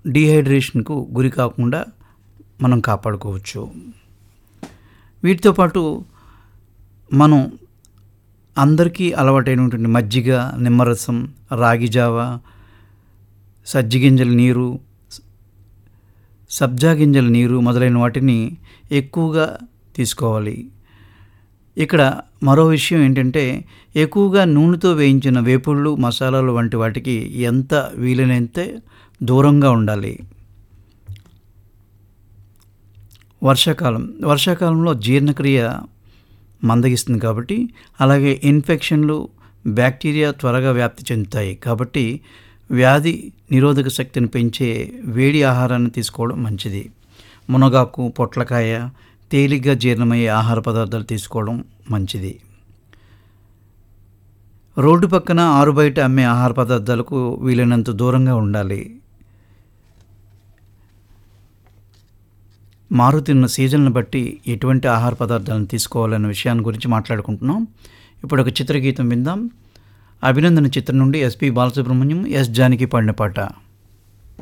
డీహైడ్రేషన్కు గురి కాకుండా మనం కాపాడుకోవచ్చు వీటితో పాటు మనం అందరికీ అలవాటైనటువంటి మజ్జిగ నిమ్మరసం రాగి జావ సజ్జిగింజల నీరు సబ్జా గింజల నీరు మొదలైన వాటిని ఎక్కువగా తీసుకోవాలి ఇక్కడ మరో విషయం ఏంటంటే ఎక్కువగా నూనెతో వేయించిన వేపుళ్ళు మసాలాలు వంటి వాటికి ఎంత వీలైనంత దూరంగా ఉండాలి వర్షాకాలం వర్షాకాలంలో జీర్ణక్రియ మందగిస్తుంది కాబట్టి అలాగే ఇన్ఫెక్షన్లు బ్యాక్టీరియా త్వరగా వ్యాప్తి చెందుతాయి కాబట్టి వ్యాధి నిరోధక శక్తిని పెంచే వేడి ఆహారాన్ని తీసుకోవడం మంచిది మునగాకు పొట్లకాయ తేలిగ్గా జీర్ణమయ్యే ఆహార పదార్థాలు తీసుకోవడం మంచిది రోడ్డు పక్కన ఆరుబయట అమ్మే ఆహార పదార్థాలకు వీలైనంత దూరంగా ఉండాలి మారుతున్న సీజన్ను బట్టి ఎటువంటి ఆహార పదార్థాలను తీసుకోవాలనే విషయాన్ని గురించి మాట్లాడుకుంటున్నాం ఇప్పుడు ఒక చిత్రగీతం విందాం అభినందన చిత్రం నుండి ఎస్పి బాలసుబ్రహ్మణ్యం ఎస్ జానకి పాడిన పాట